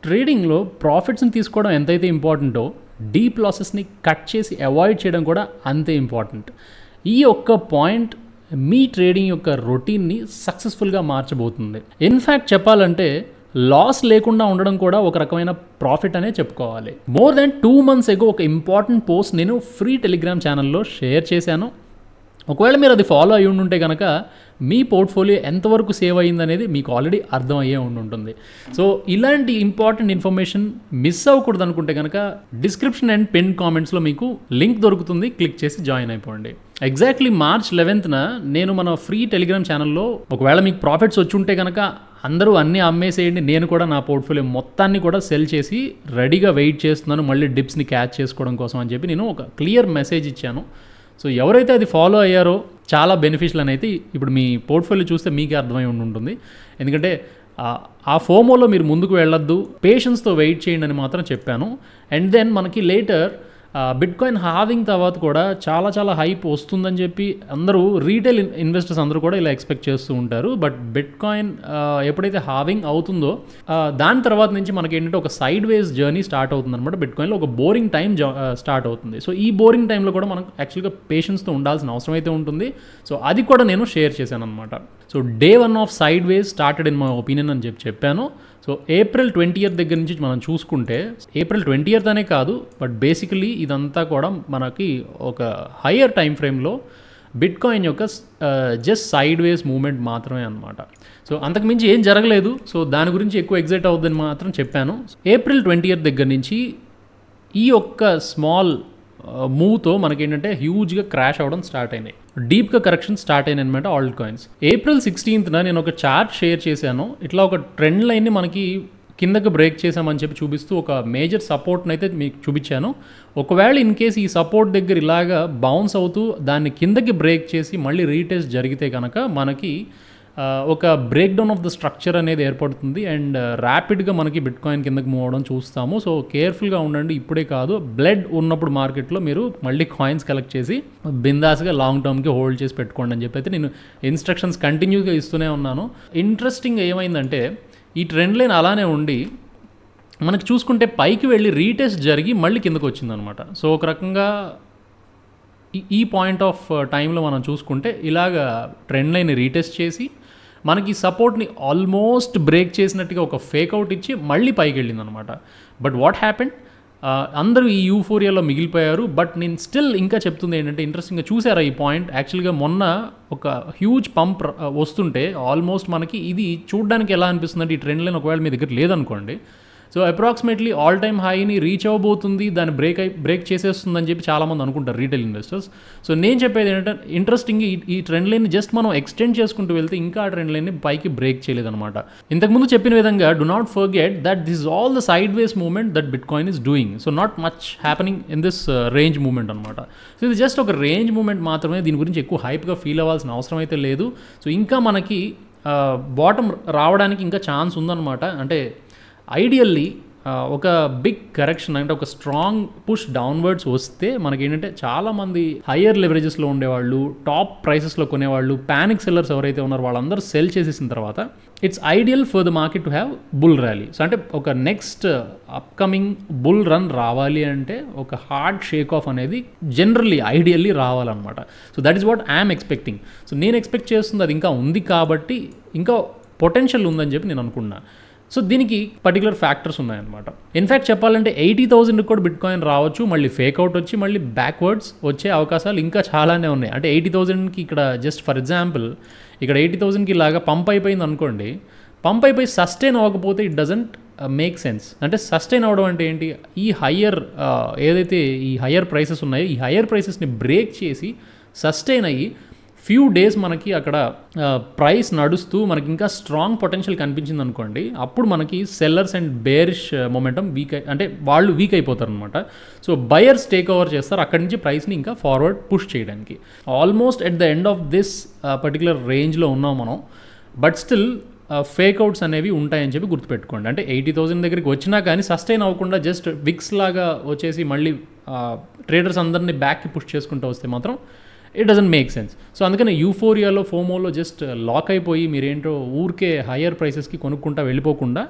ట్రేడింగ్లో ప్రాఫిట్స్ని తీసుకోవడం ఎంతైతే ఇంపార్టెంటో డీప్ లాసెస్ని కట్ చేసి అవాయిడ్ చేయడం కూడా అంతే ఇంపార్టెంట్ ఈ ఒక్క పాయింట్ మీ ట్రేడింగ్ యొక్క రొటీన్ని సక్సెస్ఫుల్గా మార్చబోతుంది ఇన్ఫ్యాక్ట్ చెప్పాలంటే లాస్ లేకుండా ఉండడం కూడా ఒక రకమైన ప్రాఫిట్ అనే చెప్పుకోవాలి more then two months ago ఒక ఇంపార్టెంట్ పోస్ట్ నేను ఫ్రీ టెలిగ్రామ్ ఛానల్లో షేర్ చేశాను ఒకవేళ మీరు అది ఫాలో అయి ఉండుంటే కనుక మీ పోర్ట్ఫోలియో ఎంతవరకు సేవ్ అయ్యిందనేది మీకు ఆల్రెడీ అర్థం అయ్యే ఉండి ఉంటుంది సో ఇలాంటి ఇంపార్టెంట్ ఇన్ఫర్మేషన్ మిస్ అవ్వకూడదు అనుకుంటే కనుక డిస్క్రిప్షన్ అండ్ పిన్ కామెంట్స్లో మీకు లింక్ దొరుకుతుంది క్లిక్ చేసి జాయిన్ అయిపోండి ఎగ్జాక్ట్లీ మార్చ్ లెవెన్త్న నేను మన ఫ్రీ టెలిగ్రామ్ ఛానల్లో ఒకవేళ మీకు ప్రాఫిట్స్ వచ్చి ఉంటే కనుక అందరూ అన్నీ అమ్మేసేయండి నేను కూడా నా పోర్ట్ఫోలియో మొత్తాన్ని కూడా సెల్ చేసి రెడీగా వెయిట్ చేస్తున్నాను మళ్ళీ డిప్స్ని క్యాచ్ చేసుకోవడం కోసం అని చెప్పి నేను ఒక క్లియర్ మెసేజ్ ఇచ్చాను సో ఎవరైతే అది ఫాలో అయ్యారో చాలా బెనిఫిషియల్ అని అయితే ఇప్పుడు మీ పోర్ట్ఫోలియో చూస్తే మీకే అర్థమై ఉండి ఉంటుంది ఎందుకంటే ఆ- ఆ ఫోమోలో మీరు ముందుకు వెళ్ళొద్దు పేషెన్స్తో వెయిట్ చేయండి అని మాత్రం చెప్పాను అండ్ దెన్ మనకి లేటర్ బిట్ కాయిన్ హావింగ్ తర్వాత కూడా చాలా చాలా హైప్ వస్తుందని చెప్పి అందరూ రీటైల్ ఇన్వెస్టర్స్ అందరూ కూడా ఇలా ఎక్స్పెక్ట్ చేస్తూ ఉంటారు బట్ బిట్ కాయిన్ ఎప్పుడైతే హావింగ్ అవుతుందో ఆ, దాని తర్వాత నుంచి మనకి ఏంటంటే ఒక సైడ్ వేస్ జర్నీ స్టార్ట్ అవుతుంది అనమాట బిట్ కాయిన్లో ఒక బోరింగ్ టైం స్టార్ట్ అవుతుంది సో ఈ బోరింగ్ టైంలో కూడా మనకు యాక్చువల్గా పేషెన్స్తో ఉండాల్సిన అవసరం అయితే ఉంటుంది సో అది కూడా నేను షేర్ చేశాను అనమాట so day one of sideways started in my opinion అని చెప్పి చెప్పాను సో ఏప్రిల్ ట్వంటీ ఇయర్ దగ్గర నుంచి మనం చూసుకుంటే ఏప్రిల్ ట్వంటీ ఇయర్త్ అనే కాదు బట్ బేసికలీ ఇదంతా కూడా మనకి ఒక హయ్యర్ టైం ఫ్రేమ్లో బిట్ కాయిన్ యొక్క జస్ట్ సైడ్ వేస్ మూమెంట్ మాత్రమే అనమాట సో అంతకుమించి ఏం జరగలేదు సో దాని గురించి ఎక్కువ ఎగ్జైట్ అవుద్దని మాత్రం చెప్పాను ఏప్రిల్ ట్వంటీ ఇయర్ దగ్గర నుంచి ఈ ఒక్క స్మాల్ మూవ్తో మనకేంటంటే హ్యూజ్గా క్రాష్ అవ్వడం స్టార్ట్ అయినాయి డీప్గా కరెక్షన్ స్టార్ట్ అయినాయి అనమాట ఆల్ట్ కాయిన్స్ ఏప్రిల్ సిక్స్టీన్త్న నేను ఒక చార్ట్ షేర్ చేశాను ఇట్లా ఒక ట్రెండ్ లైన్ని మనకి కిందకి బ్రేక్ చేసామని చెప్పి చూపిస్తూ ఒక మేజర్ సపోర్ట్ని అయితే మీకు చూపించాను ఒకవేళ ఇన్ కేస్ ఈ సపోర్ట్ దగ్గర ఇలాగా బౌన్స్ అవుతూ దాన్ని కిందకి బ్రేక్ చేసి మళ్ళీ రీటెస్ట్ జరిగితే కనుక మనకి ఆ, ఒక break down of the structure అనేది ఏర్పడుతుంది అండ్ ర్యాపిడ్గా మనకి బిట్ కాయిన్ కిందకి మూవ్ అవడం చూస్తాము సో కేర్ఫుల్గా ఉండండి ఇప్పుడే కాదు బ్లడ్ ఉన్నప్పుడు మార్కెట్లో మీరు మళ్ళీ కాయిన్స్ కలెక్ట్ చేసి బిందాస్గా లాంగ్ టర్మ్కి హోల్డ్ చేసి పెట్టుకోండి అని చెప్పి అయితే నేను ఇన్స్ట్రక్షన్స్ కంటిన్యూగా ఇస్తూనే ఉన్నాను ఇంట్రెస్టింగ్ ఏమైందంటే ఈ ట్రెండ్ లైన్ అలానే ఉండి మనకి చూసుకుంటే పైకి వెళ్ళి రీటెస్ట్ జరిగి మళ్ళీ కిందకు వచ్చిందనమాట సో ఒక రకంగా ఈ- ఈ పాయింట్ ఆఫ్ టైంలో మనం చూసుకుంటే ఇలాగ ట్రెండ్ లైన్ రీటెస్ట్ చేసి మనకి సపోర్ట్ని ఆల్మోస్ట్ బ్రేక్ చేసినట్టుగా ఒక ఫేక్ అవుట్ ఇచ్చి మళ్ళీ పైకి వెళ్ళింది అనమాట బట్ వాట్ హ్యాపెండ్ అందరూ ఈ యూఫోరియాలో మిగిలిపోయారు బట్ నేను స్టిల్ ఇంకా చెప్తుంది ఏంటంటే ఇంట్రెస్టింగ్గా చూసారా ఈ పాయింట్ యాక్చువల్గా మొన్న ఒక హ్యూజ్ పంప్ వస్తుంటే ఆల్మోస్ట్ మనకి ఇది చూడడానికి ఎలా అనిపిస్తుంది అంటే ఈ ట్రెండ్ లైన్ ఒకవేళ మీ దగ్గర లేదనుకోండి సో అప్రాక్సిమేట్లీ ఆల్ టైమ్ హైని రీచ్ అవ్వబోతుంది దాన్ని బ్రేక్ అయి బ్రేక్ చేసేస్తుందని చెప్పి చాలామంది అనుకుంటారు రీటైల్ ఇన్వెస్టర్స్ సో నేను చెప్పేది ఏంటంటే ఇంట్రెస్టింగ్ ఈ ఈ ట్రెండ్ లైన్ జస్ట్ మనం ఎక్స్టెండ్ చేసుకుంటూ వెళ్తే ఇంకా ఆ ట్రెండ్ లైన్ని పైకి బ్రేక్ చేయలేదన్నమాట ఇంతకుముందు చెప్పిన విధంగా do not forget that this all the sideways movement that bitcoin is doing so not much happening in this range movement అనమాట సో ఇది జస్ట్ ఒక రేంజ్ మూమెంట్ మాత్రమే దీని గురించి ఎక్కువ హైప్గా ఫీల్ అవ్వాల్సిన అవసరం అయితే లేదు సో ఇంకా మనకి బాటమ్ రావడానికి ఇంకా ఛాన్స్ ఉందన్నమాట అంటే ఐడియల్లీ ఒక బిగ్ కరెక్షన్ అంటే ఒక స్ట్రాంగ్ పుష్ డౌన్వర్డ్స్ వస్తే మనకి ఏంటంటే చాలామంది హయ్యర్ లెవరేజెస్లో ఉండేవాళ్ళు టాప్ ప్రైసెస్లో కొనేవాళ్ళు ప్యానిక్ సెల్లర్స్ ఎవరైతే ఉన్నారో వాళ్ళందరూ సెల్ చేసేసిన తర్వాత it's ideal for the market to have bull rally so అంటే ఒక నెక్స్ట్ అప్కమింగ్ బుల్ రన్ రావాలి అంటే ఒక హార్డ్ షేక్ ఆఫ్ అనేది జనరల్లీ ఐడియల్లీ రావాలన్నమాట so that is what I'm expecting so నేను ఎక్స్పెక్ట్ చేస్తుంది అది ఇంకా ఉంది కాబట్టి ఇంకా పొటెన్షియల్ ఉందని చెప్పి నేను అనుకున్నా సో దీనికి పర్టికులర్ ఫ్యాక్టర్స్ ఉన్నాయన్నమాట ఇన్ఫ్యాక్ట్ చెప్పాలంటే ఎయిటీ థౌసండ్కి కూడా బిట్ కాయిన్ రావచ్చు మళ్ళీ ఫేక్ అవుట్ వచ్చి మళ్ళీ బ్యాక్వర్డ్స్ వచ్చే అవకాశాలు ఇంకా చాలానే ఉన్నాయి అంటే ఎయిటీ థౌసండ్కి ఇక్కడ జస్ట్ ఫర్ ఎగ్జాంపుల్ ఇక్కడ ఎయిటీ థౌసండ్కి ఇలాగా పంప్ అయిపోయింది అనుకోండి పంప్ అయిపోయి సస్టైన్ అవ్వకపోతే ఇట్ డజంట్ మేక్ సెన్స్ అంటే సస్టైన్ అవ్వడం అంటే ఏంటి ఈ హయ్యర్ ఏదైతే ఈ హయ్యర్ ప్రైసెస్ ఉన్నాయో ఈ హయ్యర్ ప్రైసెస్ని బ్రేక్ చేసి సస్టైన్ అయ్యి ఫ్యూ డేస్ మనకి అక్కడ ప్రైస్ నడుస్తూ మనకి ఇంకా స్ట్రాంగ్ పొటెన్షియల్ కనిపించింది అనుకోండి అప్పుడు మనకి sellers and bearish momentum weak అంటే వాళ్ళు వీక్ అయిపోతారు అనమాట సో బయర్స్ టేక్ ఓవర్ చేస్తారు అక్కడి నుంచి ప్రైస్ని ఇంకా ఫార్వర్డ్ పుష్ చేయడానికి almost at the end of this particular రేంజ్లో ఉన్నాం మనం బట్ స్టిల్ ఫేక్ అవుట్స్ అనేవి ఉంటాయని చెప్పి గుర్తుపెట్టుకోండి అంటే ఎయిటీ థౌసండ్ దగ్గరికి వచ్చినా కానీ సస్టైన్ అవ్వకుండా జస్ట్ విక్స్ లాగా వచ్చేసి మళ్ళీ ట్రేడర్స్ అందరినీ బ్యాక్కి పుష్ చేసుకుంటూ వస్తే మాత్రం it doesn't make sense so అందుకని యూఫోరియాలో ఫోమోలో జస్ట్ లాక్ అయిపోయి మీరేంటో ఊరికే హయ్యర్ ప్రైసెస్కి కొనుక్కుంటా వెళ్ళిపోకుండా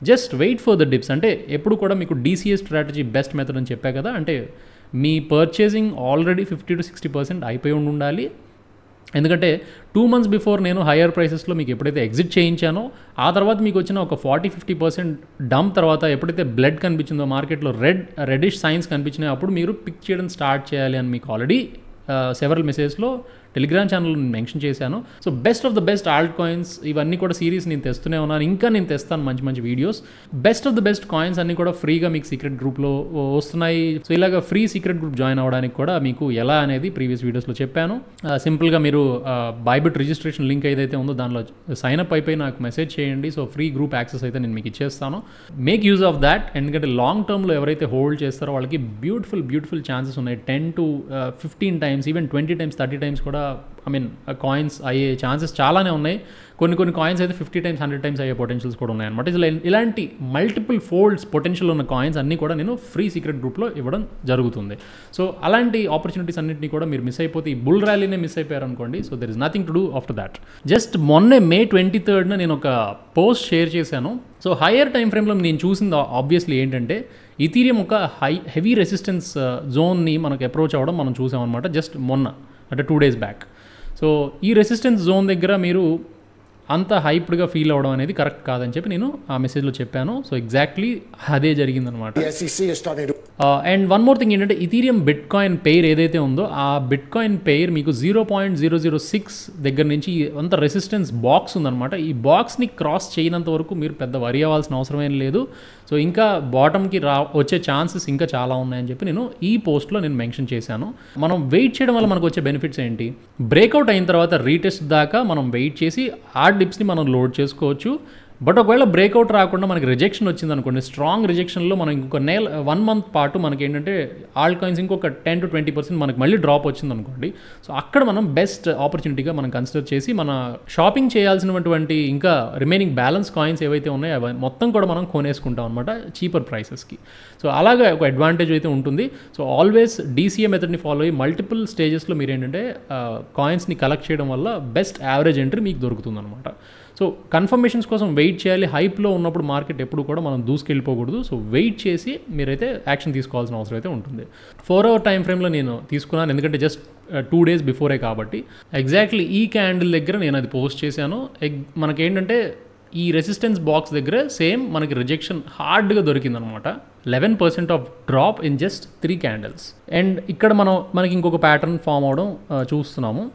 just wait for the dips అంటే ఎప్పుడు కూడా మీకు డీసీఎస్ స్ట్రాటజీ బెస్ట్ మెథడ్ అని చెప్పా కదా అంటే మీ purchasing already fifty to sixty percent అయిపోయి ఉండి ఉండాలి ఎందుకంటే టూ మంత్స్ బిఫోర్ నేను హయ్యర్ ప్రైసెస్లో మీకు ఎప్పుడైతే ఎగ్జిట్ చేయించానో ఆ తర్వాత మీకు వచ్చిన ఒక ఫార్టీ ఫిఫ్టీ పర్సెంట్ డంప్ తర్వాత ఎప్పుడైతే బ్లడ్ కనిపించిందో మార్కెట్లో రెడ్ రెడిష్ సైన్స్ కనిపించినాయో అప్పుడు మీరు పిక్ చేయడం స్టార్ట్ చేయాలి అని మీకు ఆల్రెడీ సెవెరల్ మెసేజ్లో టెలిగ్రామ్ ఛానల్ మెన్షన్ చేశాను so best of the best altcoins ఇవన్నీ కూడా సిరీస్ నేను తెస్తూనే ఉన్నాను ఇంకా నేను తెస్తాను మంచి మంచి videos best of the best coins అన్నీ కూడా ఫ్రీగా మీకు సీక్రెట్ గ్రూప్లో వస్తున్నాయి సో ఇలాగ ఫ్రీ సీక్రెట్ గ్రూప్ జాయిన్ అవ్వడానికి కూడా మీకు ఎలా అనేది ప్రీవియస్ వీడియోస్లో చెప్పాను సింపుల్గా మీరు బైబిట్ రిజిస్ట్రేషన్ లింక్ ఏదైతే ఉందో దానిలో సైన్ అప్ అయిపోయి నాకు మెసేజ్ చేయండి సో ఫ్రీ గ్రూప్ యాక్సెస్ అయితే నేను మీకు ఇచ్చేస్తాను మేక్ యూజ్ ఆఫ్ దాట్ ఎందుకంటే లాంగ్ టర్మ్లో ఎవరైతే హోల్డ్ చేస్తారో వాళ్ళకి బ్యూటిఫుల్ బ్యూటిఫుల్ ఛాన్సెస్ ఉన్నాయి ten to fifteen times even twenty times thirty times కూడా ఐ మీన్ కాయిన్స్ అయ్యే ఛాన్సెస్ చాలానే ఉన్నాయి కొన్ని కొన్ని కాయిన్స్ అయితే ఫిఫ్టీ టైమ్స్ హండ్రెడ్ టైమ్స్ అయ్యే పొటెన్షియల్స్ కూడా ఉన్నాయన్నమాట ఇలా ఇలాంటి మల్టిపుల్ ఫోల్డ్స్ పొటెన్షియల్ ఉన్న కాయిన్స్ అన్నీ కూడా నేను ఫ్రీ సీక్రెట్ గ్రూప్లో ఇవ్వడం జరుగుతుంది సో అలాంటి ఆపర్చునిటీస్ అన్నింటినీ కూడా మీరు మిస్ అయిపోతే ఈ బుల్ ర్యాలీనే మిస్ అయిపోయారు అనుకోండి so there is nothing to do after that just మొన్నే మే ట్వంటీ థర్డ్న నేను ఒక పోస్ట్ షేర్ చేశాను సో హయ్యర్ టైం ఫ్రేమ్లో నేను చూసింది ఆబ్వియస్లీ ఏంటంటే ఇథీరియం ఒక హై హెవీ రెసిస్టెన్స్ జోన్ని మనకు అప్రోచ్ అవ్వడం మనం చూసామన్నమాట జస్ట్ మొన్న అంటే టూ డేస్ బ్యాక్ సో ఈ రెసిస్టెన్స్ జోన్ దగ్గర మీరు అంత హైప్డ్గా ఫీల్ అవ్వడం అనేది కరెక్ట్ కాదని చెప్పి నేను ఆ మెసేజ్లో చెప్పాను సో ఎగ్జాక్ట్లీ అదే జరిగిందనమాట The SEC is starting to and one more thing ఏంటంటే ఇథీరియం బిట్ కాయిన్ పెయిర్ ఏదైతే ఉందో ఆ బిట్ కాయిన్ పెయిర్ మీకు zero point zero zero six దగ్గర నుంచి అంత రెసిస్టెన్స్ బాక్స్ ఉందన్నమాట ఈ బాక్స్ని క్రాస్ చేయనంత వరకు మీరు పెద్ద వరి అవ్వాల్సిన అవసరం ఏం లేదు సో ఇంకా బాటమ్కి రా వచ్చే ఛాన్సెస్ ఇంకా చాలా ఉన్నాయని చెప్పి నేను ఈ పోస్ట్లో నేను మెన్షన్ చేశాను మనం వెయిట్ చేయడం వల్ల మనకు వచ్చే బెనిఫిట్స్ ఏంటి బ్రేక్అవుట్ అయిన తర్వాత రీటెస్ట్ దాకా మనం వెయిట్ చేసి ఆ డిప్స్ని మనం లోడ్ చేసుకోవచ్చు బట్ ఒకవేళ బ్రేక్అవుట్ రాకుండా మనకి రిజెక్షన్ వచ్చింది అనుకోండి స్ట్రాంగ్ రిజెక్షన్లో మనం ఇంకొక నెల వన్ మంత్ పాటు మనకి ఏంటంటే ఆల్ కాయిన్స్ ఇంకొక టెన్ టు ట్వంటీ పర్సెంట్ మనకి మళ్ళీ డ్రాప్ వచ్చింది అనుకోండి సో అక్కడ మనం బెస్ట్ ఆపర్చునిటీగా మనం కన్సిడర్ చేసి మన షాపింగ్ చేయాల్సినటువంటి ఇంకా రిమైనింగ్ బ్యాలెన్స్ కాయిన్స్ ఏవైతే ఉన్నాయో అవి మొత్తం కూడా మనం కొనేసుకుంటాం అనమాట చీపర్ ప్రైసెస్కి సో అలాగే ఒక అడ్వాంటేజ్ అయితే ఉంటుంది సో ఆల్వేస్ డీసీఏ మెథడ్ని ఫాలో అయ్యి మల్టిపుల్ స్టేజెస్లో మీరు ఏంటంటే కాయిన్స్ని కలెక్ట్ చేయడం వల్ల బెస్ట్ యావరేజ్ ఎంట్రీ మీకు దొరుకుతుంది అనమాట సో కన్ఫర్మేషన్స్ కోసం వెయిట్ చేయాలి హైప్లో ఉన్నప్పుడు మార్కెట్ ఎప్పుడు కూడా మనం దూసుకెళ్ళిపోకూడదు సో వెయిట్ చేసి మీరైతే యాక్షన్ తీసుకోవాల్సిన అవసరం అయితే ఉంటుంది ఫోర్ అవర్ టైం ఫ్రేమ్లో నేను తీసుకున్నాను ఎందుకంటే జస్ట్ టూ డేస్ బిఫోరే కాబట్టి ఎగ్జాక్ట్లీ ఈ క్యాండిల్ దగ్గర నేను అది పోస్ట్ చేశాను ఎగ్ మనకేంటంటే ఈ రెసిస్టెన్స్ బాక్స్ దగ్గర సేమ్ మనకి రిజెక్షన్ హార్డ్గా దొరికిందనమాట eleven percent of drop in just three candles and ఇక్కడ మనం మనకి ఇంకొక ప్యాటర్న్ ఫామ్ అవడం ఆ, చూస్తున్నాము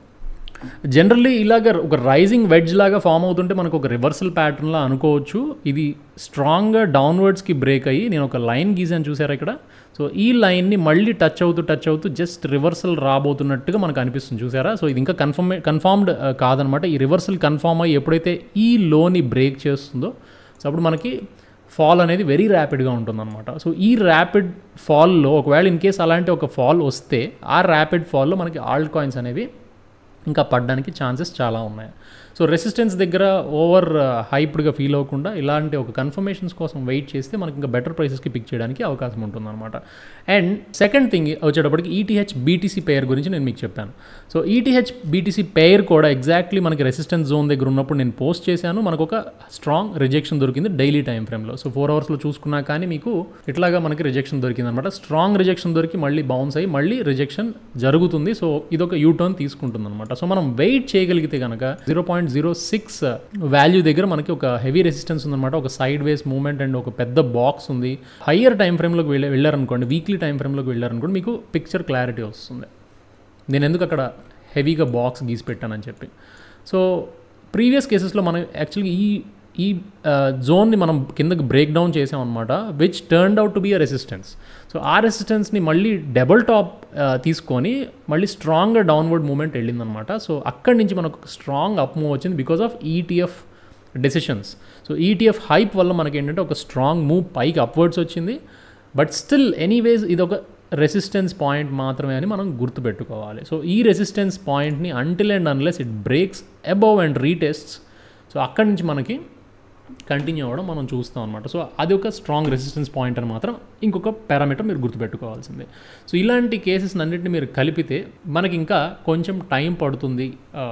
జనరల్లీ ఇలాగ ఒక రైజింగ్ వెడ్జ్ లాగా ఫామ్ అవుతుంటే మనకు ఒక రివర్సల్ ప్యాటర్న్లా అనుకోవచ్చు ఇది స్ట్రాంగ్గా డౌన్వర్డ్స్కి బ్రేక్ అయ్యి నేను ఒక లైన్ గీసాను చూసారా ఇక్కడ సో ఈ లైన్ని మళ్ళీ టచ్ అవుతూ టచ్ అవుతూ జస్ట్ రివర్సల్ రాబోతున్నట్టుగా మనకు అనిపిస్తుంది చూసారా సో ఇది ఇంకా కన్ఫర్మ్ కన్ఫర్మ్డ్ కాదనమాట ఈ రివర్సల్ కన్ఫామ్ అయ్యి ఎప్పుడైతే ఈ లోని బ్రేక్ చేస్తుందో సో అప్పుడు మనకి ఫాల్ అనేది వెరీ ర్యాపిడ్గా ఉంటుందన్నమాట సో ఈ ర్యాపిడ్ ఫాల్లో ఒకవేళ ఇన్ కేస్ అలాంటి ఒక ఫాల్ వస్తే ఆ ర్యాపిడ్ ఫాల్లో మనకి ఆల్ట్ కాయిన్స్ అనేవి ఇంకా పడడానికి ఛాన్సెస్ చాలా ఉన్నాయి సో రెసిస్టెన్స్ దగ్గర ఓవర్ హైప్డ్గా ఫీల్ అవ్వకుండా ఇలాంటి ఒక కన్ఫర్మేషన్స్ కోసం వెయిట్ చేస్తే మనకి ఇంకా బెటర్ ప్రైసెస్కి పిక్ చేయడానికి అవకాశం ఉంటుందన్నమాట అండ్ సెకండ్ థింగ్ వచ్చేటప్పటికి ఈటీహెచ్ బీటీసీ పేర్ గురించి నేను మీకు చెప్పాను సో ఈటీహెచ్ బీటీసీ పేర్ కూడా ఎగ్జాక్ట్లీ మనకి రెసిస్టెన్స్ జోన్ దగ్గర ఉన్నప్పుడు నేను పోస్ట్ చేశాను మనకు ఒక స్ట్రాంగ్ రిజెక్షన్ దొరికింది డైలీ టైం ఫ్రేమ్లో సో ఫోర్ అవర్స్లో చూసుకున్నా కానీ మీకు ఇట్లాగా మనకి రిజెక్షన్ దొరికింది అనమాట స్ట్రాంగ్ రిజెక్షన్ దొరికి మళ్ళీ బౌన్స్ అయ్యి మళ్ళీ రిజెక్షన్ జరుగుతుంది సో ఇదొక యూ టర్న్ తీసుకుంటుంది అనమాట సో మనం వెయిట్ చేయగలిగితే కనుక zero point zero six value దగ్గర మనకి ఒక హెవీ రెసిస్టెన్స్ ఉందన్నమాట ఒక సైడ్ వేస్ మూవ్మెంట్ అండ్ ఒక పెద్ద బాక్స్ ఉంది హయ్యర్ టైం ఫ్రేమ్లోకి వెళ్ళి వెళ్ళారనుకోండి వీక్లీ టైం ఫ్రేమ్లోకి వెళ్ళారనుకోండి మీకు పిక్చర్ క్లారిటీ వస్తుంది నేను ఎందుకు అక్కడ హెవీగా బాక్స్ గీసి పెట్టానని చెప్పి సో ప్రీవియస్ కేసెస్లో మనం యాక్చువల్గా ఈ ఈ జోన్ని మనం కిందకి బ్రేక్ డౌన్ చేసామన్నమాట which turned out to be a resistance so ఆ రెసిస్టెన్స్ని మళ్ళీ డబుల్ టాప్ తీసుకొని మళ్ళీ స్ట్రాంగ్గా డౌన్వర్డ్ మూమెంట్ వెళ్ళిందనమాట సో అక్కడి నుంచి మనకు స్ట్రాంగ్ అప్ మూవ్ వచ్చింది because of ETF decisions so ETF hype వల్ల మనకి ఏంటంటే ఒక స్ట్రాంగ్ మూవ్ పైకి అప్వర్డ్స్ వచ్చింది బట్ స్టిల్ ఎనీవేస్ ఇది ఒక రెసిస్టెన్స్ పాయింట్ మాత్రమే అని మనం గుర్తుపెట్టుకోవాలి సో ఈ రెసిస్టెన్స్ పాయింట్ని until and unless it breaks above and retests so అక్కడి నుంచి మనకి కంటిన్యూ అవ్వడం మనం చూస్తాం అనమాట సో అది ఒక స్ట్రాంగ్ రెసిస్టెన్స్ పాయింట్ అని మాత్రం ఇంకొక పారామీటర్ మీరు గుర్తుపెట్టుకోవాల్సిందే సో ఇలాంటి కేసెస్ అన్నింటిని మీరు కలిపితే మనకి ఇంకా కొంచెం టైం పడుతుంది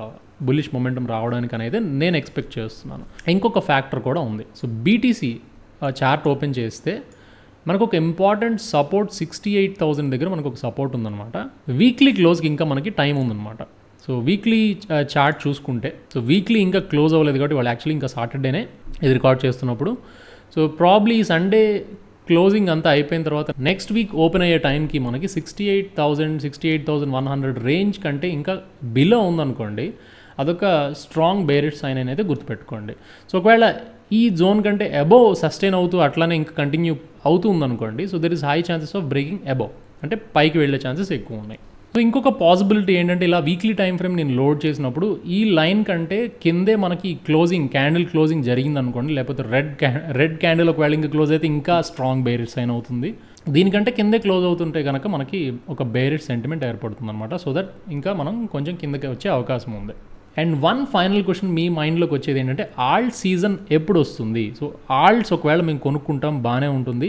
బులిష్ మొమెంటం రావడానికి అనేది నేను ఎక్స్పెక్ట్ చేస్తున్నాను ఇంకొక ఫ్యాక్టర్ కూడా ఉంది సో బీటీసీ చార్ట్ ఓపెన్ చేస్తే మనకు ఒక important support sixty eight thousand దగ్గర మనకు ఒక సపోర్ట్ ఉందన్నమాట వీక్లీ క్లోజ్కి ఇంకా మనకి టైం ఉందన్నమాట సో వీక్లీ చార్ట్ చూసుకుంటే సో వీక్లీ ఇంకా క్లోజ్ అవ్వలేదు కాబట్టి వాళ్ళు యాక్చువల్లీ ఇంకా సాటర్డేనే ఇది రికార్డ్ చేస్తున్నప్పుడు సో ప్రాబ్లీ సండే క్లోజింగ్ అంతా అయిపోయిన తర్వాత నెక్స్ట్ వీక్ ఓపెన్ అయ్యే టైంకి మనకి sixty eight thousand sixty eight thousand one hundred range కంటే ఇంకా బిలో ఉందనుకోండి అదొక స్ట్రాంగ్ బేరిట్ సైన్ అనేది గుర్తుపెట్టుకోండి సో ఒకవేళ ఈ జోన్ కంటే అబోవ్ సస్టైన్ అవుతూ అట్లానే ఇంకా కంటిన్యూ అవుతూ ఉందనుకోండి so there is high chances of breaking above అంటే పైకి వెళ్ళే ఛాన్సెస్ ఎక్కువ ఉన్నాయి సో ఇంకొక పాసిబిలిటీ ఏంటంటే ఇలా వీక్లీ టైం ఫ్రేమ్ నేను లోడ్ చేసినప్పుడు ఈ లైన్ కంటే కిందే మనకి క్లోజింగ్ క్యాండిల్ క్లోజింగ్ జరిగింది అనుకోండి లేకపోతే రెడ్ క్యా రెడ్ క్యాండిల్ ఒకవేళ ఇంకా క్లోజ్ అయితే ఇంకా స్ట్రాంగ్ బేరిట్ సైన్ అవుతుంది దీనికంటే కిందే క్లోజ్ అవుతుంటే కనుక మనకి ఒక బేరిట్ సెంటిమెంట్ ఏర్పడుతుంది అనమాట సో దట్ ఇంకా మనం కొంచెం కిందకి వచ్చే అవకాశం ఉంది అండ్ వన్ ఫైనల్ క్వశ్చన్ మీ మైండ్లోకి వచ్చేది ఏంటంటే ఆల్ట్ సీజన్ ఎప్పుడు వస్తుంది సో ఆల్ట్స్ ఒకవేళ మేము కొనుక్కుంటాం బాగానే ఉంటుంది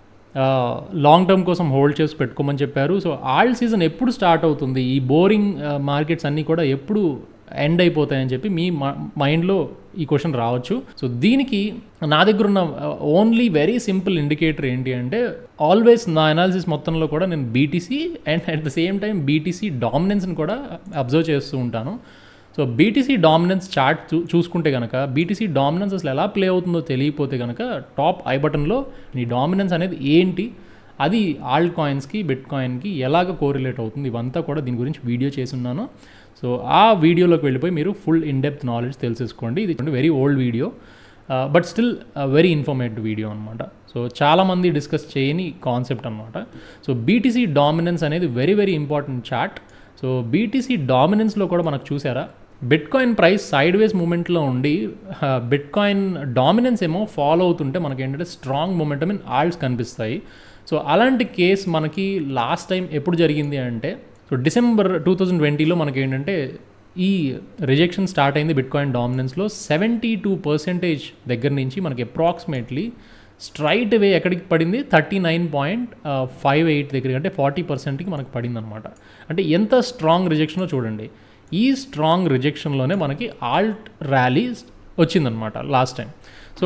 లాంగ్ టర్మ్ కోసం హోల్డ్ చేసి పెట్టుకోమని చెప్పారు సో ఆల్ట్ సీజన్ ఎప్పుడు స్టార్ట్ అవుతుంది ఈ బోరింగ్ మార్కెట్స్ అన్నీ కూడా ఎప్పుడు ఎండ్ అయిపోతాయని చెప్పి మీ మైండ్లో ఈ క్వశ్చన్ రావచ్చు సో దీనికి నా దగ్గర ఉన్న ఓన్లీ వెరీ సింపుల్ ఇండికేటర్ ఏంటి అంటే ఆల్వేస్ నా అనాలిసిస్ మొత్తంలో కూడా నేను BTC and at the same time BTC డామినెన్స్ని కూడా అబ్జర్వ్ చేస్తూ ఉంటాను సో బీటీసీ డామినెన్స్ చార్ట్ చూ చూసుకుంటే కనుక బీటీసీ డామినెన్స్ అసలు ఎలా ప్లే అవుతుందో తెలియకపోతే కనుక టాప్ ఐ బటన్లో నీ డామినెన్స్ అనేది ఏంటి అది ఆల్ట్ కాయిన్స్కి బిట్ కాయిన్కి ఎలాగ కోరిలేట్ అవుతుంది ఇవంతా కూడా దీని గురించి వీడియో చేసి ఉన్నాను సో ఆ వీడియోలోకి వెళ్ళిపోయి మీరు ఫుల్ ఇన్డెప్త్ నాలెడ్జ్ తెలిసేసుకోండి ఇది very old video but still very informative video అనమాట సో చాలామంది డిస్కస్ చేయని కాన్సెప్ట్ అనమాట సో బీటీసీ డామినెన్స్ అనేది very very important chart so BTC డామినెన్స్లో కూడా మనకు చూసారా bitcoin price sideways మూమెంట్లో ఉండి బిట్ కాయిన్ డామినెన్స్ ఏమో ఫాలో అవుతుంటే మనకి ఏంటంటే స్ట్రాంగ్ మూమెంటం ఇన్ ఆల్ట్స్ కనిపిస్తాయి సో అలాంటి కేస్ మనకి లాస్ట్ టైం ఎప్పుడు జరిగింది అంటే సో డిసెంబర్ టూ థౌజండ్ ట్వంటీలో మనకి ఏంటంటే ఈ రిజెక్షన్ స్టార్ట్ అయింది బిట్ కాయిన్ డామినెన్స్లో సెవెంటీ టూ పర్సెంటేజ్ దగ్గర నుంచి మనకి అప్రాక్సిమేట్లీ స్ట్రైట్ వే ఎక్కడికి పడింది thirty nine point five eight దగ్గర అంటే ఫార్టీ పర్సెంట్కి మనకి పడింది అనమాట అంటే ఎంత స్ట్రాంగ్ రిజెక్షనో చూడండి ఈ స్ట్రాంగ్ రిజెక్షన్లోనే మనకి ఆల్ట్ ర్యాలీ వచ్చిందనమాట లాస్ట్ టైం సో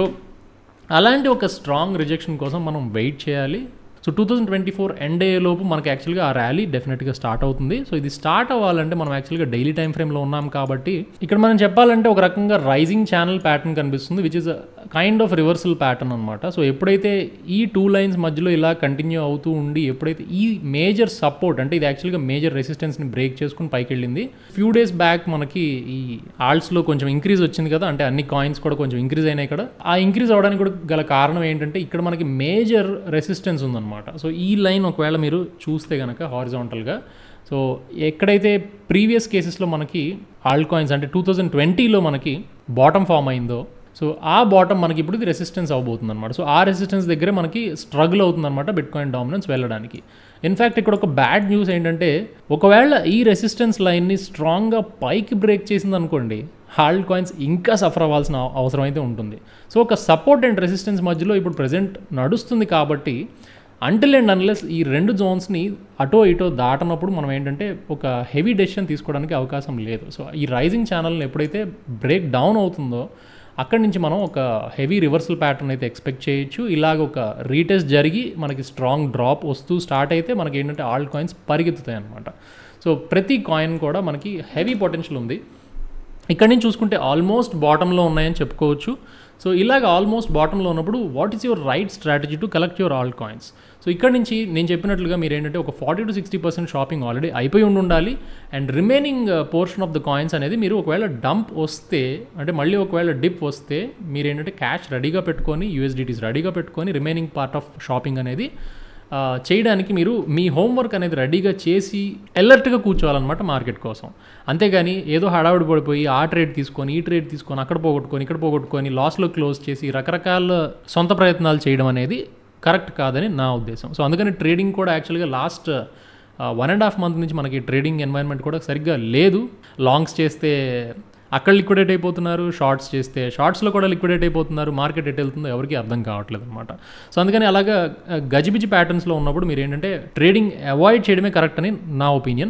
అలాంటి ఒక స్ట్రాంగ్ రిజెక్షన్ కోసం మనం వెయిట్ చేయాలి so two thousand twenty four end లోపు మనకి యాక్చువల్గా ఆ ర్యాలీ డెఫినెట్గా స్టార్ట్ అవుతుంది సో ఇది స్టార్ట్ అవ్వాలంటే మనం యాక్చువల్గా డైలీ టైం ఫ్రేమ్లో ఉన్నాం కాబట్టి ఇక్కడ మనం చెప్పాలంటే ఒక రకంగా రైజింగ్ ఛానల్ ప్యాటర్న్ కనిపిస్తుంది which is kind of reversal pattern అనమాట సో ఎప్పుడైతే ఈ టూ లైన్స్ మధ్యలో ఇలా కంటిన్యూ అవుతూ ఉండి ఎప్పుడైతే ఈ మేజర్ సపోర్ట్ అంటే ఇది యాక్చువల్గా మేజర్ రెసిస్టెన్స్ని బ్రేక్ చేసుకుని పైకి వెళ్ళింది ఫ్యూ డేస్ బ్యాక్ మనకి ఈ ఆల్ట్స్లో కొంచెం ఇంక్రీజ్ వచ్చింది కదా అంటే అన్ని కాయిన్స్ కూడా కొంచెం ఇంక్రీజ్ అయినాయి ఇక్కడ ఆ ఇంక్రీజ్ అవడానికి కూడా గల కారణం ఏంటంటే ఇక్కడ మనకి మేజర్ రెసిస్టెన్స్ ఉందన్నమాట సో ఈ లైన్ ఒకవేళ మీరు చూస్తే కనుక హారిజాంటల్గా సో ఎక్కడైతే ప్రీవియస్ కేసెస్లో మనకి ఆల్ట్ కాయిన్స్ అంటే టూ థౌజండ్ ట్వంటీలో మనకి బాటమ్ ఫామ్ అయిందో సో ఆ బాటమ్ మనకి ఇప్పుడు ఇది రెసిస్టెన్స్ అవబోతుంది అనమాట సో ఆ రెసిస్టెన్స్ దగ్గరే మనకి స్ట్రగుల్ అవుతుంది అనమాట బిట్ కాయిన్ డామినెన్స్ వెళ్ళడానికి ఇన్ఫ్యాక్ట్ ఇక్కడ ఒక బ్యాడ్ న్యూస్ ఏంటంటే ఒకవేళ ఈ రెసిస్టెన్స్ లైన్ని స్ట్రాంగ్గా పైకి బ్రేక్ చేసింది అనుకోండి హాల్డ్ కాయిన్స్ ఇంకా సఫర్ అవ్వాల్సిన అవసరం అయితే ఉంటుంది సో ఒక సపోర్ట్ అండ్ రెసిస్టెన్స్ మధ్యలో ఇప్పుడు ప్రజెంట్ నడుస్తుంది కాబట్టి అంటిల్ అండ్ అన్లెస్ ఈ రెండు జోన్స్ని అటో ఇటో దాటనప్పుడు మనం ఏంటంటే ఒక హెవీ డెసిషన్ తీసుకోవడానికి అవకాశం లేదు సో ఈ రైజింగ్ ఛానల్ని ఎప్పుడైతే బ్రేక్ డౌన్ అవుతుందో అక్కడి నుంచి మనం ఒక హెవీ రివర్సల్ ప్యాటర్న్ అయితే ఎక్స్పెక్ట్ చేయొచ్చు ఇలాగ ఒక రీటెస్ట్ జరిగి మనకి స్ట్రాంగ్ డ్రాప్ వస్తూ స్టార్ట్ అయితే మనకి ఏంటంటే ఆల్ట్ కాయిన్స్ పరిగెత్తుతాయి అనమాట సో ప్రతి కాయిన్ కూడా మనకి హెవీ పొటెన్షియల్ ఉంది ఇక్కడ నుంచి చూసుకుంటే ఆల్మోస్ట్ బాటంలో ఉన్నాయని చెప్పుకోవచ్చు సో ఇలాగ ఆల్మోస్ట్ బాటంలో ఉన్నప్పుడు what is your right strategy to collect your all coins so ఇక్కడ నుంచి నేను చెప్పినట్లుగా మీరు ఏంటంటే ఒక forty to sixty percent shopping already అయిపోయి ఉండి ఉండాలి and remaining portion of the coins అనేది మీరు ఒకవేళ డంప్ వస్తే అంటే మళ్ళీ ఒకవేళ డిప్ వస్తే మీరు ఏంటంటే క్యాష్ రెడీగా పెట్టుకొని యూఎస్డిటీస్ రెడీగా పెట్టుకొని రిమైనింగ్ పార్ట్ ఆఫ్ షాపింగ్ అనేది చేయడానికి మీరు మీ హోంవర్క్ అనేది రెడీగా చేసి అలర్ట్గా కూర్చోవాలన్నమాట మార్కెట్ కోసం అంతేగాని ఏదో హడావుడి పడిపోయి ఆ ట్రేడ్ తీసుకొని ఈ ట్రేడ్ తీసుకొని అక్కడ పోగొట్టుకొని ఇక్కడ పోగొట్టుకొని లాస్లో క్లోజ్ చేసి రకరకాల సొంత ప్రయత్నాలు చేయడం అనేది కరెక్ట్ కాదని నా ఉద్దేశం సో అందుకని ట్రేడింగ్ కూడా యాక్చువల్గా last one and half month నుంచి మనకి ట్రేడింగ్ ఎన్వైర్న్మెంట్ కూడా సరిగ్గా లేదు లాంగ్స్ చేస్తే అక్కడ లిక్విడేట్ అయిపోతున్నారు షార్ట్స్ చేస్తే షార్ట్స్లో కూడా లిక్విడేట్ అయిపోతున్నారు మార్కెట్ ఎట్ వెళ్తుందో ఎవరికి అర్థం కావట్లేదు అనమాట సో అందుకని అలాగా గజిబిజి ప్యాటర్న్స్లో ఉన్నప్పుడు మీరు ఏంటంటే ట్రేడింగ్ అవాయిడ్ చేయడమే కరెక్ట్ అని నా ఒపీనియన్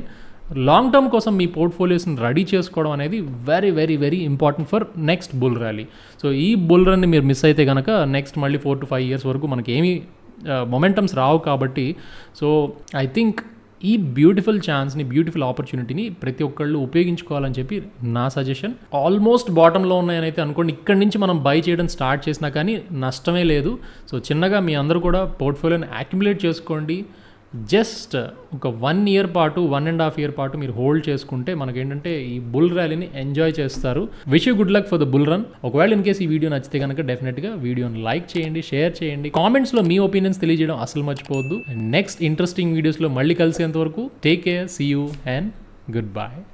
లాంగ్ టర్మ్ కోసం మీ పోర్ట్ఫోలియోస్ని రెడీ చేసుకోవడం అనేది very very very important for next bull rally so ఈ బుల్ రన్ని మీరు మిస్ అయితే కనుక నెక్స్ట్ మళ్ళీ ఫోర్ టు ఫైవ్ ఇయర్స్ వరకు మనకి ఏమీ మొమెంటమ్స్ రావు కాబట్టి సో ఐ థింక్ ఈ బ్యూటిఫుల్ ఛాన్స్ని బ్యూటిఫుల్ ఆపర్చునిటీని ప్రతి ఒక్కళ్ళు ఉపయోగించుకోవాలని చెప్పి నా సజెషన్ ఆల్మోస్ట్ బాటంలో ఉన్నాయని అయితే అనుకోండి ఇక్కడి నుంచి మనం బై చేయడం స్టార్ట్ చేసినా కానీ నష్టమే లేదు సో చిన్నగా మీ అందరూ కూడా పోర్ట్ఫోలియోని అక్యుములేట్ చేసుకోండి జస్ట్ ఒక వన్ ఇయర్ పాటు వన్ అండ్ హాఫ్ ఇయర్ పాటు మీరు హోల్డ్ చేసుకుంటే మనకేంటంటే ఈ బుల్ ర్యాలీని ఎంజాయ్ చేస్తారు wish you good luck for the bull run ఒకవేళ ఇన్ కేసు ఈ వీడియో నచ్చితే కనుక డెఫినెట్గా వీడియోని లైక్ చేయండి షేర్ చేయండి కామెంట్స్లో మీ ఒపీనియన్స్ తెలియజేయడం అసలు మర్చిపోవద్దు నెక్స్ట్ ఇంట్రెస్టింగ్ వీడియోస్లో మళ్ళీ కలిసేంత వరకు take care see you and good bye